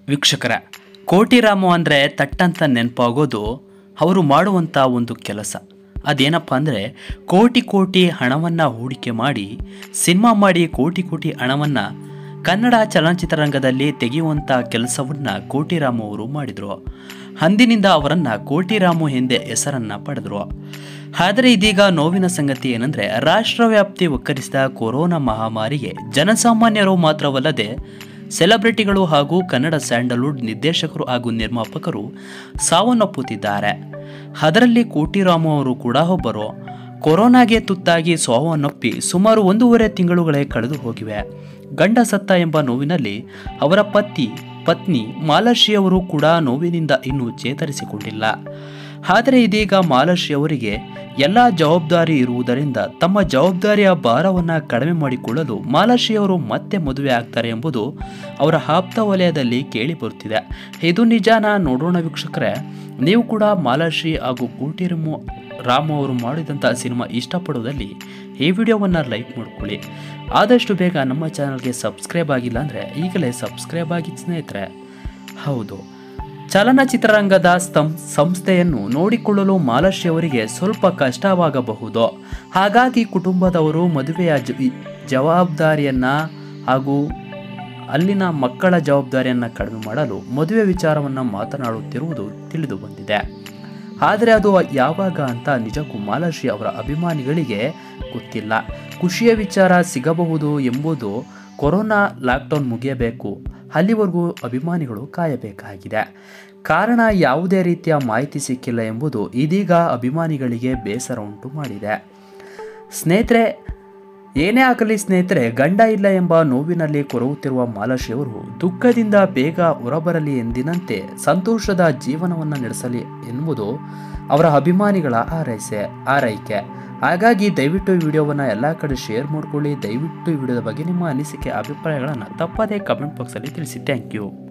ವೀಕ್ಷಕರ ಕೋಟಿರಾಮು ಅಂದರೆ ತಟ್ಟಂತ ನೆನಪಾಗೋದು ಅವರು ಮಾಡುವಂಥ ಒಂದು ಕೆಲಸ ಅದೇನಪ್ಪ ಅಂದರೆ ಕೋಟಿ ಕೋಟಿ ಹಣವನ್ನು ಹೂಡಿಕೆ ಮಾಡಿ ಸಿನಿಮಾ ಮಾಡಿ ಕೋಟಿ ಕೋಟಿ ಹಣವನ್ನು ಕನ್ನಡ ಚಲನಚಿತ್ರರಂಗದಲ್ಲಿ ತೆಗೆಯುವಂಥ ಕೆಲಸವನ್ನು ಕೋಟಿರಾಮು ಅವರು ಮಾಡಿದರು ಅಂದಿನಿಂದ ಅವರನ್ನು ಕೋಟಿರಾಮು ಎಂದೇ ಹೆಸರನ್ನು ಪಡೆದರು ಆದರೆ ಇದೀಗ ನೋವಿನ ಸಂಗತಿ ಏನಂದರೆ ರಾಷ್ಟ್ರವ್ಯಾಪ್ತಿ ಒಕ್ಕರಿಸಿದ ಕೊರೋನಾ ಮಹಾಮಾರಿಗೆ ಜನಸಾಮಾನ್ಯರು ಮಾತ್ರವಲ್ಲದೆ ಸೆಲೆಬ್ರಿಟಿಗಳು ಹಾಗೂ ಕನ್ನಡ ಸ್ಯಾಂಡಲ್ವುಡ್ ನಿರ್ದೇಶಕರು ಹಾಗೂ ನಿರ್ಮಾಪಕರು ಸಾವನ್ನಪ್ಪುತ್ತಿದ್ದಾರೆ ಅದರಲ್ಲಿ ಕೋಟಿರಾಮು ಅವರು ಕೂಡ ಒಬ್ಬರು ಕೊರೋನಾಗೆ ತುತ್ತಾಗಿ ಸಾವನ್ನಪ್ಪಿ ಸುಮಾರು ಒಂದೂವರೆ ತಿಂಗಳುಗಳೇ ಕಳೆದು ಹೋಗಿವೆ ಗಂಡ ಸತ್ತ ಎಂಬ ನೋವಿನಲ್ಲಿ ಅವರ ಪತಿ ಪತ್ನಿ ಮಾಲಾಶ್ರೀ ಅವರು ಕೂಡ ನೋವಿನಿಂದ ಇನ್ನೂ ಚೇತರಿಸಿಕೊಂಡಿಲ್ಲ ಆದರೆ ಇದೀಗ ಮಾಲಾಶ್ರೀ ಅವರಿಗೆ ಎಲ್ಲ ಜವಾಬ್ದಾರಿ ಇರುವುದರಿಂದ ತಮ್ಮ ಜವಾಬ್ದಾರಿಯ ಭಾರವನ್ನು ಕಡಿಮೆ ಮಾಡಿಕೊಳ್ಳಲು ಮಾಲಾಶ್ರೀ ಅವರು ಮತ್ತೆ ಮದುವೆ ಆಗ್ತಾರೆ ಎಂಬುದು ಅವರ ಆಪ್ತ ವಲಯದಲ್ಲಿ ಕೇಳಿ ಬರುತ್ತಿದೆ ಇದು ನಿಜಾನ ನೋಡೋಣ ವೀಕ್ಷಕರೇ ನೀವು ಕೂಡ ಮಾಲಾಶ್ರೀ ಹಾಗೂ ಕೋಟಿರಮು ರಾಮು ಅವರು ಮಾಡಿದಂಥ ಸಿನಿಮಾ ಇಷ್ಟಪಡೋದಲ್ಲಿ ಈ ವಿಡಿಯೋವನ್ನು ಲೈಕ್ ಮಾಡ್ಕೊಳ್ಳಿ ಆದಷ್ಟು ಬೇಗ ನಮ್ಮ ಚಾನಲ್ಗೆ ಸಬ್ಸ್ಕ್ರೈಬ್ ಆಗಿಲ್ಲ ಅಂದರೆ ಈಗಲೇ ಸಬ್ಸ್ಕ್ರೈಬ್ ಆಗಿ ಸ್ನೇಹಿತರೆ ಹೌದು ಚಲನಚಿತ್ರರಂಗದ ಸ್ತಂ ಸಂಸ್ಥೆಯನ್ನು ನೋಡಿಕೊಳ್ಳಲು ಮಾಲಾಶ್ರೀ ಅವರಿಗೆ ಸ್ವಲ್ಪ ಕಷ್ಟವಾಗಬಹುದು ಹಾಗಾಗಿ ಕುಟುಂಬದವರು ಮದುವೆಯ ಜ- ಜವಾಬ್ದಾರಿಯನ್ನು ಹಾಗೂ ಅಲ್ಲಿನ ಮಕ್ಕಳ ಜವಾಬ್ದಾರಿಯನ್ನು ಕಡಿಮೆ ಮಾಡಲು ಮದುವೆ ವಿಚಾರವನ್ನು ಮಾತನಾಡುತ್ತಿರುವುದು ತಿಳಿದು ಬಂದಿದೆ ಆದರೆ ಅದು ಯಾವಾಗ ಅಂತ ನಿಜಕ್ಕೂ ಮಾಲಾಶ್ರೀ ಅವರ ಅಭಿಮಾನಿಗಳಿಗೆ ಗೊತ್ತಿಲ್ಲ ಖುಷಿಯ ವಿಚಾರ ಸಿಗಬಹುದು ಎಂಬುದು ಕೊರೋನಾ ಲಾಕ್ಡೌನ್ ಮುಗಿಯಬೇಕು ಅಲ್ಲಿವರೆಗೂ ಅಭಿಮಾನಿಗಳು ಕಾಯಬೇಕಾಗಿದೆ ಕಾರಣ ಯಾವುದೇ ರೀತಿಯ ಮಾಹಿತಿ ಸಿಕ್ಕಿಲ್ಲ ಎಂಬುದು ಇದೀಗ ಅಭಿಮಾನಿಗಳಿಗೆ ಬೇಸರ ಉಂಟು ಮಾಡಿದೆ ಸ್ನೇಹಿತರೆ ಏನೇ ಆಗಲಿ ಸ್ನೇಹಿತರೆ ಗಂಡ ಇಲ್ಲ ಎಂಬ ನೋವಿನಲ್ಲಿ ಕೊರಗುತ್ತಿರುವ ಮಾಲಾಶ್ರೀ ಅವರು ದುಃಖದಿಂದ ಬೇಗ ಹೊರಬರಲಿ ಎಂದಿನಂತೆ ಸಂತೋಷದ ಜೀವನವನ್ನು ನಡೆಸಲಿ ಎನ್ನುವುದು ಅವರ ಅಭಿಮಾನಿಗಳ ಆರೈಸೆ ಆರೈಕೆ ಹಾಗಾಗಿ ದಯವಿಟ್ಟು ಈ ವಿಡಿಯೋವನ್ನು ಎಲ್ಲ ಕಡೆ ಶೇರ್ ಮಾಡ್ಕೊಳ್ಳಿ ದಯವಿಟ್ಟು ಈ ವಿಡಿಯೋದ ಬಗ್ಗೆ ನಿಮ್ಮ ಅನಿಸಿಕೆ ಅಭಿಪ್ರಾಯಗಳನ್ನು ತಪ್ಪದೇ ಕಮೆಂಟ್ ಬಾಕ್ಸಲ್ಲಿ ತಿಳಿಸಿ ಥ್ಯಾಂಕ್ ಯು